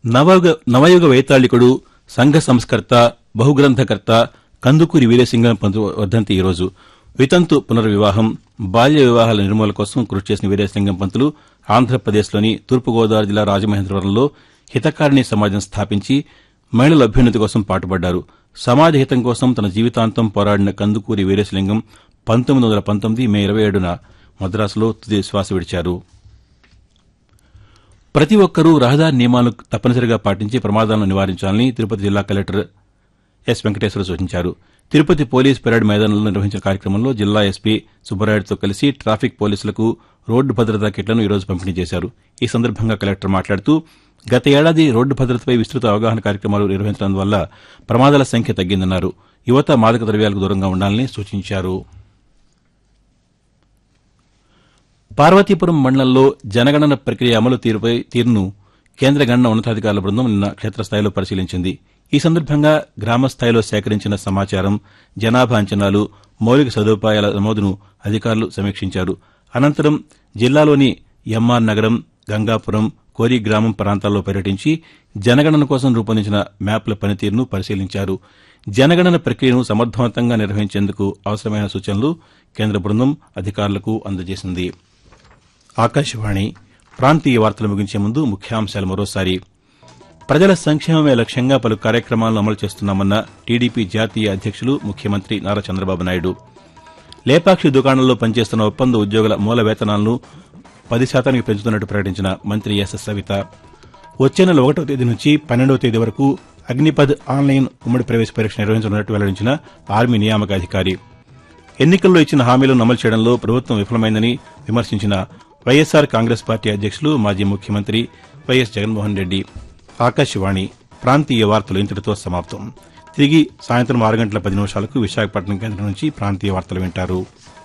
నవయుగ నవయుగ వైతాళికుడు సంఘ సంస్కర్త బహుగ్రంథకర్త కందుకూరి వీరేసింగం పంతు వర్ధంతి ఈరోజు వితంతు పునర్వివాహం బాల్య వివాహాల నిర్మూలన కోసం కృషి చేసిన వీరేసింగం పంతులు ఆంధ్రప్రదేశ్లోని తూర్పుగోదావరి జిల్లా రాజమహేంద్రవరంలో హితకారిణి సమాజం స్థాపించి మహిళల అభ్యున్నతి కోసం పాటుపడ్డారు సమాజ హితం కోసం తన జీవితాంతం పోరాడిన కందుకూరి వీరేశలింగం పంతొమ్మిది వందల పంతొమ్మిది మే ఇరవై ఏడున మద్రాసులో తుది శ్వాస విడిచారు ప్రతి ఒక్కరూ రహదారి నియమాలను తప్పనిసరిగా పాటించి ప్రమాదాలను నివారించాలని తిరుపతి జిల్లా కలెక్టర్ ఎస్ వెంకటేశ్వర సూచించారు తిరుపతి పోలీస్ పెరేడ్ మైదానంలో నిర్వహించిన కార్యక్రమంలో జిల్లా ఎస్పీ సుబ్బరాయుడుతో కలిసి ట్రాఫిక్ పోలీసులకు రోడ్డు భద్రతా కిట్లను ఈరోజు పంపిణీ చేశారు ఈ సందర్భంగా కలెక్టర్ మాట్లాడుతూ గత ఏడాది రోడ్డు భద్రతపై విస్తృత అవగాహన కార్యక్రమాలు నిర్వహించడం వల్ల ప్రమాదాల సంఖ్య తగ్గిందన్నారు యువత మాదక ద్రవ్యాలకు దూరంగా ఉండాలని సూచించారు పార్వతీపురం మండలంలో జనగణన ప్రక్రియ అమలు తీరుపై తీరును కేంద్ర గణన ఉన్నతాధికారుల బృందం నిన్న క్షేత్రస్థాయిలో పరిశీలించింది ఈ సందర్భంగా గ్రామ స్థాయిలో సేకరించిన సమాచారం జనాభా అంచనాలు మౌలిక సదుపాయాల నమోదును అధికారులు సమీక్షించారు అనంతరం జిల్లాలోని ఎంఆర్ నగరం గంగాపురం కోరి గ్రామం ప్రాంతాల్లో పర్యటించి జనగణన కోసం రూపొందించిన మ్యాప్ల పనితీరును పరిశీలించారు జనగణన ప్రక్రియను సమర్థవంతంగా నిర్వహించేందుకు అవసరమైన సూచనలు కేంద్ర బృందం అధికారులకు అందజేసింది ఆకాశవాణి ప్రాంతీయ వార్తలు ముగించే ముందు ముఖ్యాంశాలు మరోసారి ప్రజల సంక్షేమమే లక్ష్యంగా పలు కార్యక్రమాలను అమలు చేస్తున్నామన్న టీడీపీ జాతీయ అధ్యక్షులు ముఖ్యమంత్రి నారా చంద్రబాబు నాయుడు లేపాక్షి దుకాణంలో పనిచేస్తున్న ఒప్పంద ఉద్యోగుల మూల వేతనాలను పది శాతానికి పెంచుతున్నట్టు ప్రకటించిన మంత్రి ఎస్ సవిత వచ్చే నెల ఒకటో తేదీ నుంచి పన్నెండవ తేదీ వరకు అగ్నిపథ్ ఆన్లైన్ ఉమ్మడి ప్రవేశ పరీక్ష నిర్వహించనున్నట్టు వెల్లడించిన ఆర్మీ నియామకాధికారి ఎన్నికల్లో ఇచ్చిన హామీలను అమలు చేయడంలో ప్రభుత్వం విఫలమైందని విమర్శించిన వైఎస్సార్ కాంగ్రెస్ పార్టీ అధ్యక్షులు మాజీ ముఖ్యమంత్రి వైఎస్ జగన్మోహన్ రెడ్డి ఆకాశవాణి ప్రాంతీయ వార్తలు ఇంతటితో సమాప్తం తిరిగి సాయంత్రం ఆరు గంటల పది నిమిషాలకు విశాఖపట్నం కేంద్రం నుంచి ప్రాంతీయ వార్తలు వింటారు